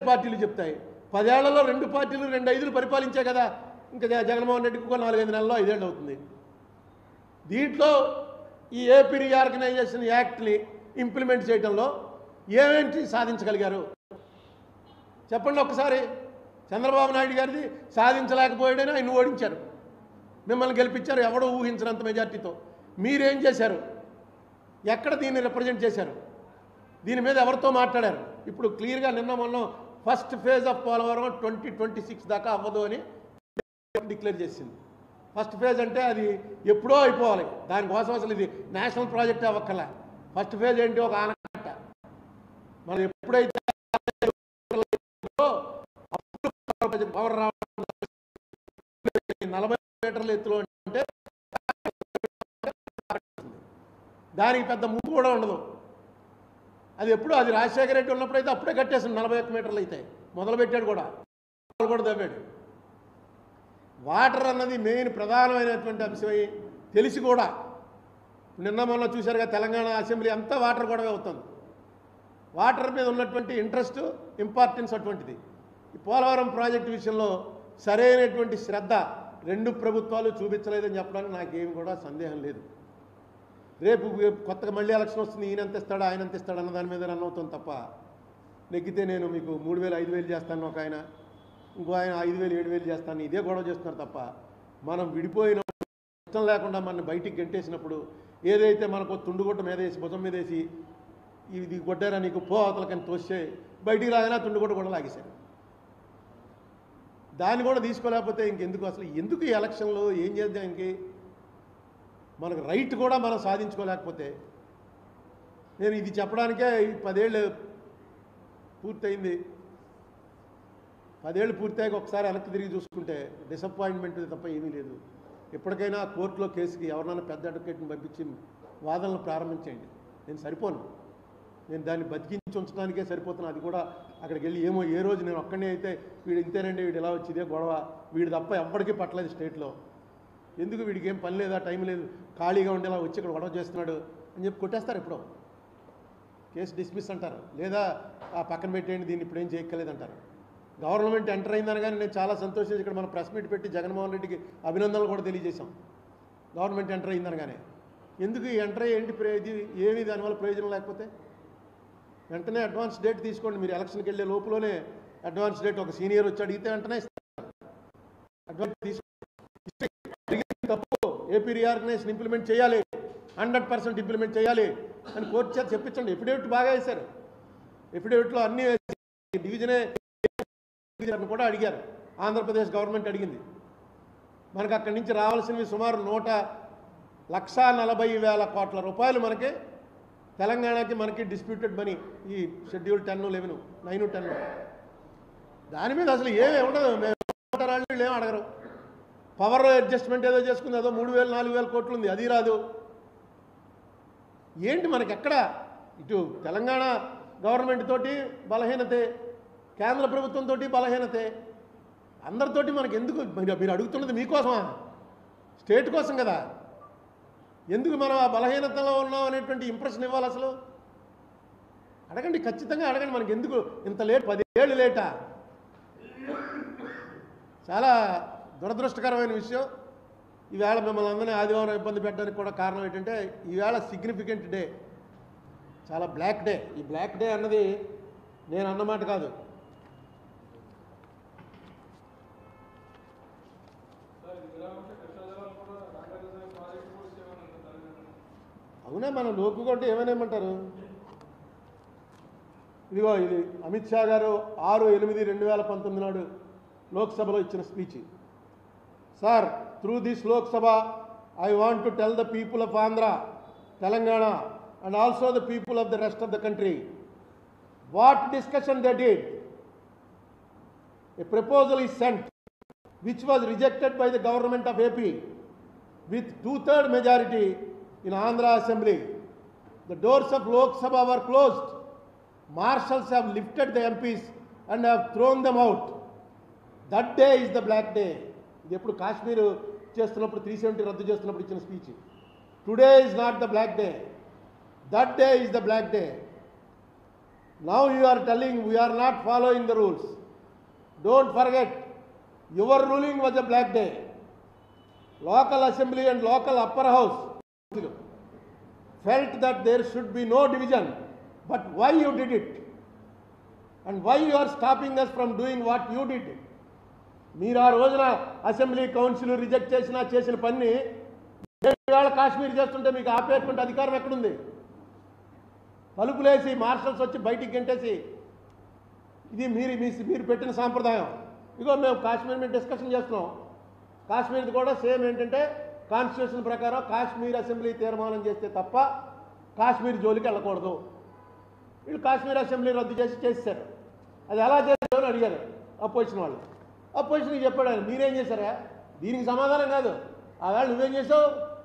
పార్టీలు చెప్తాయి పదేళ్లలో రెండు పార్టీలు రెండు ఐదులు పరిపాలించే కదా ఇంకా జ- జగన్మోహన్ రెడ్డికి కూడా నాలుగైదు నెలల్లో ఐదేళ్ళు అవుతుంది దీంట్లో ఈ ఏపీ రీఆర్గనైజేషన్ యాక్ట్ని ఇంప్లిమెంట్ చేయడంలో ఏమేంటి సాధించగలిగారు చెప్పండి ఒక్కసారి చంద్రబాబు నాయుడు గారిది సాధించలేకపోయాడని ఆయన ఓడించారు మిమ్మల్ని గెలిపించారు ఎవడో ఊహించినంత మెజార్టీతో మీరేం చేశారు ఎక్కడ దీన్ని రిప్రజెంట్ చేశారు దీని మీద ఎవరితో మాట్లాడారు ఇప్పుడు క్లియర్గా నిన్న మొన్న first phase of Polavaram twenty twenty six దాకా అవ్వదు అని డిక్లేర్ చేసింది ఫస్ట్ ఫేజ్ అంటే అది ఎప్పుడో అయిపోవాలి దానికోసం అసలు ఇది నేషనల్ ప్రాజెక్ట్ అవ్వక్కల ఫస్ట్ ఫేజ్ ఏంటి ఒక ఆనకట్ట మనం ఎప్పుడైతే అప్పుడు పవర్ రావడం నలభై మీటర్ల ఎత్తులో అంటే దానికి పెద్ద ముప్పు కూడా ఉండదు అది ఎప్పుడు అది రాజశేఖర రెడ్డి ఉన్నప్పుడు అయితే అప్పుడే కట్టేసింది నలభై ఒక్క మీటర్లు అయితే మొదలు పెట్టాడు కూడా కూడా తవ్వాడు వాటర్ అన్నది మెయిన్ ప్రధానమైనటువంటి అంశమై తెలిసి కూడా నిన్న మొన్న చూశారుగా తెలంగాణ అసెంబ్లీ అంతా వాటర్ గొడవ అవుతుంది వాటర్ మీద ఉన్నటువంటి ఇంట్రెస్ట్ ఇంపార్టెన్స్ అటువంటిది ఈ పోలవరం ప్రాజెక్టు విషయంలో సరైనటువంటి శ్రద్ధ రెండు ప్రభుత్వాలు చూపించలేదని చెప్పడానికి నాకేమి కూడా సందేహం లేదు రేపు కొత్తగా మళ్ళీ ఎలక్షన్ వస్తుంది ఈయన ఎంత ఇస్తాడు ఆయన ఎంత ఇస్తాడు అన్న దాని మీద రన్ అవుతుంది తప్ప నెగ్గితే నేను మీకు మూడు వేలు ఐదు వేలు చేస్తాను ఒక ఆయన ఇంకో ఆయన ఐదు వేలు ఏడు వేలు చేస్తాను ఇదే గొడవ చేస్తున్నారు తప్ప మనం విడిపోయిన ఇష్టం లేకుండా మన బయటికి గంటేసినప్పుడు ఏదైతే మనకు తుండుగుట్ట మీద వేసి భుజం మీద వేసి ఇది కొట్టారా నీకు పో అవతలకని తోస్తే బయటికి రాగానే ఆ తుండుగుట్ట కూడా లాగేశారు దాన్ని కూడా తీసుకోలేకపోతే ఇంకెందుకు అసలు ఎందుకు ఈ ఎలక్షన్లో ఏం చేద్దానికి మనకు రైట్ కూడా మనం సాధించుకోలేకపోతే నేను ఇది చెప్పడానికే ఈ పదేళ్ళు పూర్తయింది పదేళ్ళు పూర్తయ్యాక ఒకసారి వెనక్కి తిరిగి చూసుకుంటే డిసప్పాయింట్మెంట్ తప్ప ఏమీ లేదు ఎప్పటికైనా కోర్టులో కేసుకి ఎవరినైనా పెద్ద అడ్వకేట్ని పంపించి వాదనలు ప్రారంభించండి నేను సరిపోను నేను దాన్ని బతికించి ఉంచడానికే సరిపోతున్నా అది కూడా అక్కడికి వెళ్ళి ఏమో ఏ రోజు నేను ఒక్కడే అయితే వీడు ఇంతేనండి వీడు ఇలా వచ్చి ఇదే గొడవ వీడు తప్ప ఎవ్వడికి పట్టలేదు స్టేట్లో ఎందుకు వీడికి ఏం పని లేదా టైం లేదు ఖాళీగా ఉండేలా వచ్చి ఇక్కడ గొడవ చేస్తున్నాడు అని చెప్పి కొట్టేస్తారు ఎప్పుడో కేసు డిస్మిస్ అంటారు లేదా ఆ పక్కన పెట్టేయండి దీన్ని ఇప్పుడు ఏం చేయక్కర్లేదు అంటారు గవర్నమెంట్ ఎంటర్ అయిందనగానే నేను చాలా సంతోషించి ఇక్కడ మనం ప్రెస్ మీట్ పెట్టి జగన్మోహన్ రెడ్డికి అభినందనలు కూడా తెలియజేశాం గవర్నమెంట్ ఎంటర్ అయిందనగానే ఎందుకు ఈ ఎంటర్ అయ్యి ఏంటి ప్రయో- ఇది ఏమి దానివల్ల ప్రయోజనం లేకపోతే వెంటనే అడ్వాన్స్ డేట్ తీసుకోండి మీరు ఎలక్షన్కి వెళ్ళే లోపలనే అడ్వాన్స్ డేట్ ఒక సీనియర్ వచ్చి అడిగితే వెంటనే ఇస్తారు అడ్వాన్స్ తీసుకో జరిగింది తప్పు ఏపీ రీఆర్గనైజేషన్ ఇంప్లిమెంట్ చేయాలి హండ్రెడ్ పర్సెంట్ ఇంప్లిమెంట్ చేయాలి అని కోర్టు చేత చెప్పించండి ఎఫిడేవిట్ బాగా వేశారు ఎఫిడేవిట్లో అన్నీ వేసి డివిజనే డివిజన్ కూడా అడిగారు ఆంధ్రప్రదేశ్ గవర్నమెంట్ అడిగింది మనకు అక్కడి నుంచి రావాల్సినవి సుమారు నూట లక్షా నలభై వేల కోట్ల రూపాయలు మనకి తెలంగాణకి మనకి డిస్ప్యూటెడ్ మనీ ఈ schedule ten eleven nine ten దాని మీద అసలు ఏమీ ఉండదు మేము వాళ్ళు ఏం అడగరు పవర్ అడ్జస్ట్మెంట్ ఏదో చేసుకుంది అదో మూడు వేలు నాలుగు వేల కోట్లు ఉంది అది రాదు ఏంటి మనకి ఎక్కడ ఇటు తెలంగాణ గవర్నమెంట్ తోటి బలహీనతే కేంద్ర ప్రభుత్వంతో బలహీనతే అందరితోటి మనకి ఎందుకు మీరు మీరు అడుగుతున్నది మీకోసమా స్టేట్ కోసం కదా ఎందుకు మనం ఆ బలహీనతలో ఉన్నాం అనేటువంటి ఇంప్రెషన్ ఇవ్వాలి అసలు అడగండి ఖచ్చితంగా అడగండి మనకి ఎందుకు ఇంత లేట్ పదేళ్ళు లేటా చాలా దురదృష్టకరమైన విషయం ఈవేళ మిమ్మల్ని అందరినీ ఆదివారం ఇబ్బంది పెట్టడానికి కూడా కారణం ఏంటంటే ఈవేళ సిగ్నిఫికెంట్ డే చాలా బ్లాక్ డే ఈ బ్లాక్ డే అన్నది నేను అన్నమాట కాదు అవునా మన లోకు కొంటే ఏమనేమంటారు ఇదిగో ఇది అమిత్ షా గారు ఆరు ఎనిమిది రెండు వేల పంతొమ్మిది నాడు లోక్సభలో ఇచ్చిన speech sir through this Lok Sabha I want to tell the people of Andhra Telangana and also the people of the rest of the country what discussion the did a proposal is sent which was rejected by the government of AP with two-third majority in Andhra Assembly. The doors of Lok Sabha were closed. Marshals have lifted the MPs and have thrown them out. That day is the black day ఇది ఎప్పుడు కాశ్మీర్ చేస్తున్నప్పుడు three seventy రద్దు చేస్తున్నప్పుడు ఇచ్చిన speech today is not the black day that day is the black day Now you are telling we are not following the rules. Don't forget, your ruling was a black day. Local assembly and local upper house felt that there should be no division. But why you did it? And why you are stopping us from doing what you did? మీరు ఆ రోజున assembly council reject చేసిన చేసిన పని వేళ కాశ్మీర్ చేస్తుంటే మీకు ఆపేటువంటి అధికారం ఎక్కడుంది తలుపులేసి మార్షల్స్ వచ్చి బయటికి గెంటేసి ఇది మీరు మీ మీరు పెట్టిన సాంప్రదాయం ఇగో మేము కాశ్మీర్ మీద డిస్కషన్ చేస్తున్నాం కాశ్మీర్ది కూడా సేమ్ ఏంటంటే కాన్స్టిట్యూషన్ ప్రకారం కాశ్మీర్ అసెంబ్లీ తీర్మానం చేస్తే తప్ప కాశ్మీర్ జోలికి వెళ్ళకూడదు వీళ్ళు కాశ్మీర్ అసెంబ్లీ రద్దు చేసి చేశారు అది ఎలా చేశారు అని అడిగారు అపోజిషన్ వాళ్ళు అపోజిషన్కి చెప్పాడు ఆయన మీరేం చేశారా దీనికి సమాధానం కాదు ఆ వేళ నువ్వేం చేసావు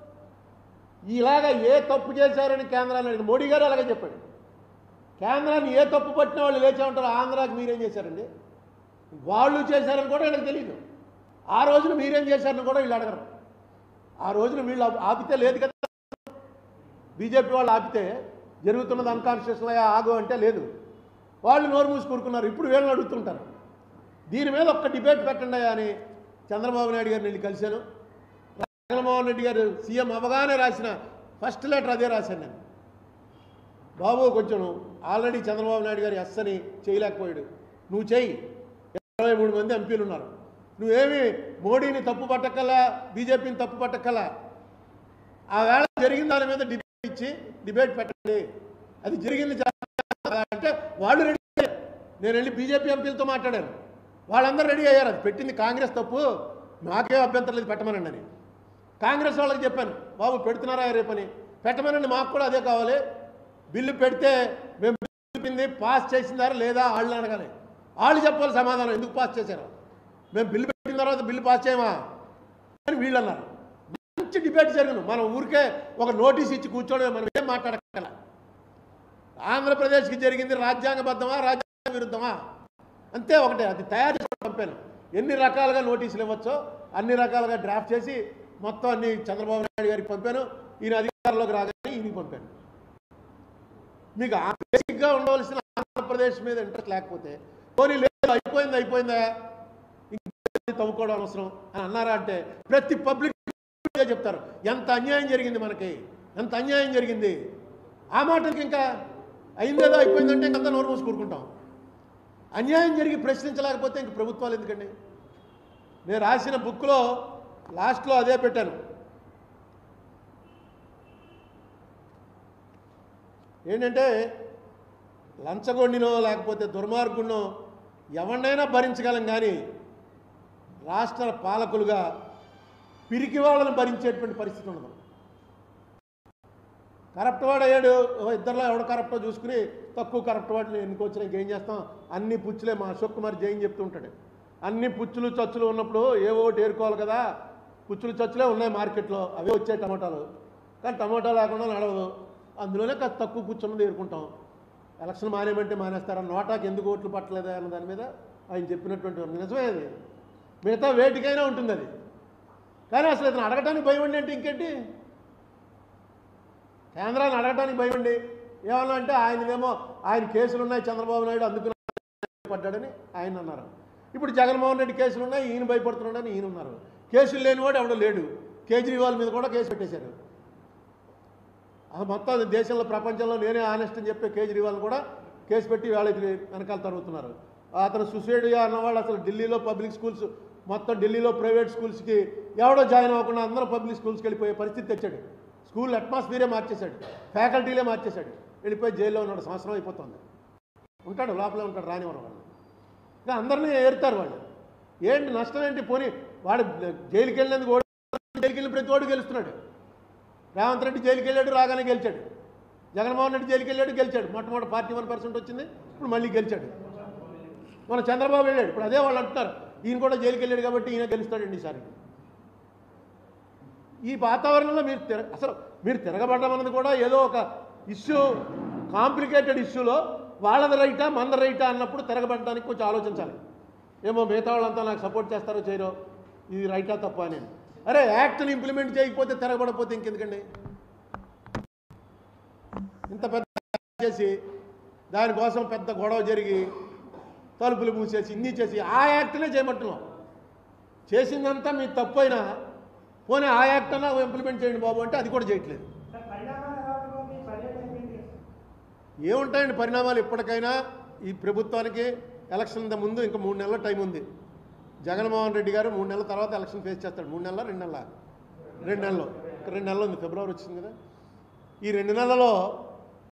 ఇలాగ ఏ తప్పు చేశారని కేంద్రాన్ని అడిగిన మోడీ గారు అలాగే చెప్పాడు కేంద్రాన్ని ఏ తప్పు పట్టిన వాళ్ళు లేచే ఉంటారు ఆంధ్రాకి మీరేం చేశారండి వాళ్ళు చేశారని కూడా వీళ్ళకి తెలియదు ఆ రోజున మీరేం చేశారని కూడా వీళ్ళు అడగరు ఆ రోజున వీళ్ళు ఆప్- ఆపితే లేదు కదా బీజేపీ వాళ్ళు ఆపితే జరుగుతున్నది అన్కాన్స్టిట్యూషన్ ఆగు అంటే లేదు వాళ్ళు నోరు మూసి కూరుకున్నారు ఇప్పుడు వీళ్ళని అడుగుతుంటారు దీని మీద ఒక్క డిబేట్ పెట్టండి అని చంద్రబాబు నాయుడు గారిని వెళ్ళి కలిశాను జగన్మోహన్ రెడ్డి గారు సీఎం అవగానే రాసిన ఫస్ట్ లెటర్ అదే రాశాను నేను బాబు కొంచెం ఆల్రెడీ చంద్రబాబు నాయుడు గారు ఎస్ అని చేయలేకపోయాడు నువ్వు చెయ్యి ఇరవై మూడు మంది ఎంపీలు ఉన్నారు నువ్వేమి మోడీని తప్పు పట్టక్కల్లా బీజేపీని తప్పు పట్టక్కల్లా ఆ వేళ జరిగిన దాని మీద డిబేట్ ఇచ్చి డిబేట్ పెట్టండి అది జరిగింది జరగలేదా అంటే వాళ్ళు రెడీ అయ్యారు నేను వెళ్ళి బీజేపీ ఎంపీలతో మాట్లాడాను వాళ్ళందరూ రెడీ అయ్యారు అది పెట్టింది కాంగ్రెస్ తప్పు నాకేం అభ్యంతరం లేదు పెట్టమనండి అని కాంగ్రెస్ వాళ్ళకి చెప్పాను బాబు పెడుతున్నారా రేపని పెట్టమనండి మాకు కూడా అదే కావాలి బిల్లు పెడితే మేము బిల్లు చెప్పింది పాస్ చేసిందారా లేదా వాళ్ళు అడగాలి వాళ్ళు చెప్పాలి సమాధానం ఎందుకు పాస్ చేశారు మేము బిల్లు పెట్టిన తర్వాత బిల్లు పాస్ చేయమా అని వీళ్ళు అన్నారు మంచి డిబేట్ జరిగింది మనం ఊరికే ఒక నోటీస్ ఇచ్చి కూర్చోవడం మనం ఏం మాట్లాడక్కల ఆంధ్రప్రదేశ్కి జరిగింది రాజ్యాంగబద్ధమా రాజ్యాంగ విరుద్ధమా అంతే ఒకటే అది తయారు చేసి పంపాను ఎన్ని రకాలుగా నోటీసులు ఇవ్వచ్చో అన్ని రకాలుగా డ్రాఫ్ట్ చేసి మొత్తం అన్ని చంద్రబాబు నాయుడు గారికి పంపాను ఈయన అధికారంలోకి రాగానే ఈయనకి పంపాను మీకు ఆ బేసిక్గా ఉండవలసిన ఆంధ్రప్రదేశ్ మీద ఇంట్రెస్ట్ లేకపోతే పోనీ లేదు అయిపోయింది అయిపోయిందా ఇంకా తవ్వుకోవడం అవసరం అని అన్నారా అంటే ప్రతి పబ్లిక్ చెప్తారు ఎంత అన్యాయం జరిగింది మనకి ఎంత అన్యాయం జరిగింది ఆ మాటలకి ఇంకా అయిందేదో అయిపోయిందంటే ఇంకంతా నోరు మూసి కూరుకుంటాం అన్యాయం జరిగి ప్రశ్నించలేకపోతే ఇంక ప్రభుత్వాలు ఎందుకండి నేను రాసిన బుక్లో లాస్ట్లో అదే పెట్టాను ఏంటంటే లంచగొండినో లేకపోతే దుర్మార్గుడినో ఎవరినైనా భరించగలం కానీ రాష్ట్ర పాలకులుగా పిరికి వాళ్ళని భరించేటువంటి పరిస్థితి ఉండదు కరప్ట్ వాడు అయ్యాడు ఓ ఇద్దరిలో ఎవడు కరప్టో చూసుకుని తక్కువ కరప్ట్ వాడిని ఎన్నుకొచ్చిన ఇంకేం చేస్తాం అన్ని పుచ్చులే మా అశోక్ కుమార్ జైన్ చెప్తూ ఉంటాడు అన్ని పుచ్చులు చచ్చులు ఉన్నప్పుడు ఏవో ఒకటి ఏరుకోవాలి కదా పుచ్చులు చచ్చులే ఉన్నాయి మార్కెట్లో అవే వచ్చాయి టమాటాలు కానీ టమాటా లేకుండా నడవదు అందులోనే కాస్త తక్కువ పుచ్చున్నది ఏరుకుంటాం ఎలక్షన్ మానేమంటే మానేస్తారా నోటాకి ఎందుకు ఓట్లు పట్టలేదా అన్న దాని మీద ఆయన చెప్పినటువంటి నిజమే అది మిగతా వేటికైనా ఉంటుంది అది కానీ అసలు ఇతను అడగటానికి భయం ఉండి అంటే ఇంకేంటి కేంద్రాన్ని అడగటానికి భయం ఉండి ఏమన్నా అంటే ఆయనదేమో ఆయన కేసులు ఉన్నాయి చంద్రబాబు నాయుడు అందుకు పడ్డాడని ఆయన అన్నారు ఇప్పుడు జగన్మోహన్ రెడ్డి కేసులు ఉన్నాయి ఈయన భయపడుతున్నాడని ఈయన ఉన్నారు కేసులు లేనివాడు ఎవడో లేడు కేజ్రీవాల్ మీద కూడా కేసు పెట్టేశారు ఆ మొత్తం దేశంలో ప్రపంచంలో నేనే ఆనెస్ట్ అని చెప్పే కేజ్రీవాల్ కూడా కేసు పెట్టి వాళ్ళకి వెనకాల తరుగుతున్నారు అతను సుసైడ్ అన్నవాళ్ళు అసలు ఢిల్లీలో పబ్లిక్ స్కూల్స్ మొత్తం ఢిల్లీలో ప్రైవేట్ స్కూల్స్కి ఎవడో జాయిన్ అవ్వకుండా అందరూ పబ్లిక్ స్కూల్స్కి వెళ్ళిపోయే పరిస్థితి తెచ్చాడు స్కూల్ అట్మాస్ఫియరే మార్చేశాడు ఫ్యాకల్టీలే మార్చేశాడు వెళ్ళిపోయి జైల్లో ఉన్నాడు సంవత్సరం అయిపోతుంది ఉంటాడు లోపలే ఉంటాడు రానివారు వాళ్ళు ఇంకా అందరినీ ఏరుతారు వాళ్ళు ఏంటి నష్టం ఏంటి పోనీ వాడు జైలుకి వెళ్ళినందుకు ఓడి జైలుకి వెళ్ళిన ప్రతి ఓడు గెలుస్తున్నాడు రేవంత్ రెడ్డి జైలుకి వెళ్ళాడు రాగానే గెలిచాడు జగన్మోహన్ రెడ్డి జైలుకి వెళ్ళాడు గెలిచాడు మొట్టమొదటి పార్టీ వన్ పర్సెంట్ వచ్చింది ఇప్పుడు మళ్ళీ గెలిచాడు మన చంద్రబాబు వెళ్ళాడు ఇప్పుడు అదే వాళ్ళు అంటున్నారు ఈయన కూడా జైలుకి వెళ్ళాడు కాబట్టి ఈయన గెలుస్తాడండి ఈసారి ఈ వాతావరణంలో మీరు తిర అసలు మీరు తిరగబడడం అన్నది కూడా ఏదో ఒక ఇష్యూ కాంప్లికేటెడ్ ఇష్యూలో వాళ్ళది రైటా మంద రైటా అన్నప్పుడు తిరగబడడానికి కొంచెం ఆలోచించాలి ఏమో మిగతా వాళ్ళంతా నాకు సపోర్ట్ చేస్తారో చేయరో ఇది రైటా తప్ప అని అరే యాక్ట్ని ఇంప్లిమెంట్ చేయకపోతే తిరగబడకపోతే ఇంకెందుకండి ఇంత పెద్ద చేసి దానికోసం పెద్ద గొడవ జరిగి తలుపులు మూసేసి ఇన్ని చేసి ఆ యాక్ట్నే చేయమంటున్నాం చేసిందంతా మీ తప్పు అయినా పోనీ ఆ యాక్ట్ అన్నా ఇంప్లిమెంట్ చేయండి బాబు అంటే అది కూడా చేయట్లేదు సార్ పరిణామాలు ఎలా ఉంటుంది పర్యటన ఏంటి? ఏముంటాయండి పరిణామాలు ఇప్పటికైనా ఈ ప్రభుత్వానికి ఎలక్షన్ ముందు ఇంకా మూడు నెలల టైం ఉంది జగన్మోహన్ రెడ్డి గారు మూడు నెలల తర్వాత ఎలక్షన్ ఫేస్ చేస్తాడు మూడు నెలల రెండు నెలల రెండు నెలలు ఇంకా రెండు నెలలు ఉంది ఫిబ్రవరి వచ్చింది కదా ఈ రెండు నెలలలో